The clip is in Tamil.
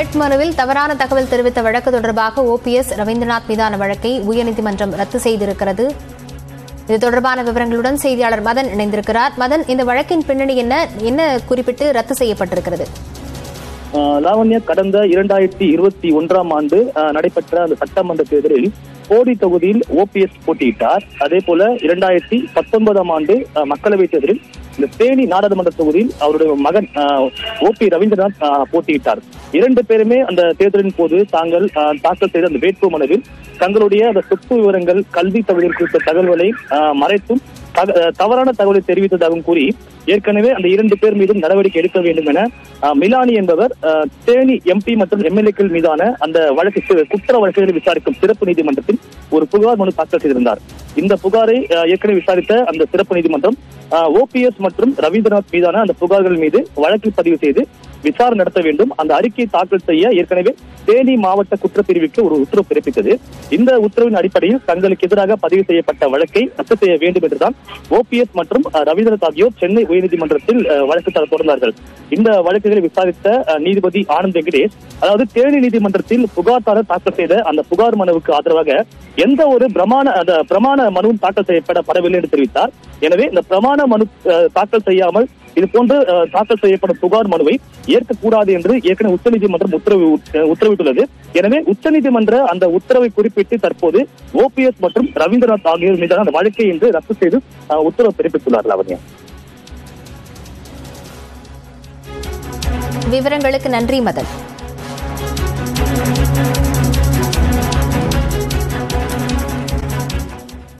வேட்புமனுவில் தவறான தகவல் தெரிவித்த வழக்கு தொடர்பாக ஓபிஎஸ் ரவீந்திரநாத் மீதான வழக்கை உயர்நீதிமன்றம் ரத்து செய்திருக்கிறது இது தொடர்பான விவரங்களுடன் செய்தியாளர் மதன் இணைந்திருக்கிறார் மதன் இந்த வழக்கின் பின்னணி என்ன என்ன குறிப்பிட்டு ரத்து செய்யப்பட்டிருக்கிறது ஆஹ் லாவண்யா கடந்த இரண்டாயிரத்தி இருபத்தி ஒன்றாம் ஆண்டு ஆஹ் நடைபெற்ற அந்த சட்டமன்ற தேர்தலில் போடி தொகுதியில் ஓபிஎஸ் போட்டியிட்டார் அதே போல இரண்டாயிரத்தி பத்தொன்பதாம் ஆண்டு ஆஹ் மக்களவைத் தேர்தலில் இந்த தேனி நாடாளுமன்ற தொகுதியில் அவருடைய மகன் ஓபி ரவீந்திரநாத் ஆஹ் போட்டியிட்டார் இரண்டு பேருமே அந்த தேர்தலின் போது தாங்கள் ஆஹ் தாக்கல் செய்த அந்த வேட்பு மனுவில் தங்களுடைய அந்த சொத்து விவரங்கள் கல்வி தகுதி குறித்த தகவல்களை ஆஹ் மறைத்தும் தக- அஹ் தவறான தகவலை தெரிவித்ததாகவும் கூறி ஏற்கனவே அந்த இரண்டு பேர் மீதும் நடவடிக்கை எடுக்க வேண்டும் என அஹ், மிலானி என்பவர் அஹ், தேனி எம்பி மற்றும் எம்எல்ஏக்கள் மீதான அந்த வழக்கு கு- குற்ற வழக்குகளை விசாரிக்கும் சிறப்பு நீதிமன்றத்தில் ஒரு புகார் மனு தாக்கல் செய்திருந்தார் இந்த புகாரை அஹ், ஏற்கனவே விசாரித்த அந்த சிறப்பு நீதிமன்றம் ஓபிஎஸ் மற்றும் ரவீந்திரநாத் மீதான அந்த புகார்கள் மீது வழக்கு பதிவு செய்து விசாரணை நடத்த வேண்டும் அந்த அறிக்கையை தாக்கல் செய்ய ஏற்கனவே தேனி மாவட்ட குற்றப்பிரிவுக்கு ஒரு உத்தரவு பிறப்பித்தது இந்த உத்தரவின் அடிப்படையில் தங்களுக்கு எதிராக பதிவு செய்யப்பட்ட வழக்கை ரத்து செய்ய வேண்டும் என்றுதான் ஓபிஎஸ் மற்றும் அஹ், ரவீந்திரநாத் ஆகியோர் சென்னை உயர்நீதிமன்றத்தில் அஹ், வழக்கு தர தொடர்ந்தார்கள் இந்த வழக்குகளை விசாரித்த அஹ், நீதிபதி ஆனந்த் வெங்கடேஷ் அதாவது தேனி நீதிமன்றத்தில் புகார்தாரர் தாக்கல் செய்த அந்த புகார் மனுவுக்கு ஆதரவாக எந்த ஒரு பிரமாண அந்த பிரமாண மனுவும் தாக்கல் செய்யப்படப்படவில்லை என்று தெரிவித்தார் எனவே இந்த பிரமாண மனு அஹ், தாக்கல் செய்யாமல் இது போன்று அஹ், தாக்கல் செய்யப்படும் புகார் மனுவை ஏற்கக்கூடாது என்று ஏற்கனவே உச்சநீதிமன்றம் உத்தரவு அஹ், உத்தரவிட்டுள்ளது எனவே உச்சநீதிமன்ற அந்த உத்தரவை குறிப்பிட்டு தற்போது ஓபிஎஸ் மற்றும் ரவீந்திரநாத் ஆகியோர் மீதான அந்த வழக்கை இன்று ரத்து செய்து அஹ், உத்தரவு பிறப்பித்துள்ளார் லாவண்யா விவரங்களுக்கு நன்றி மதன்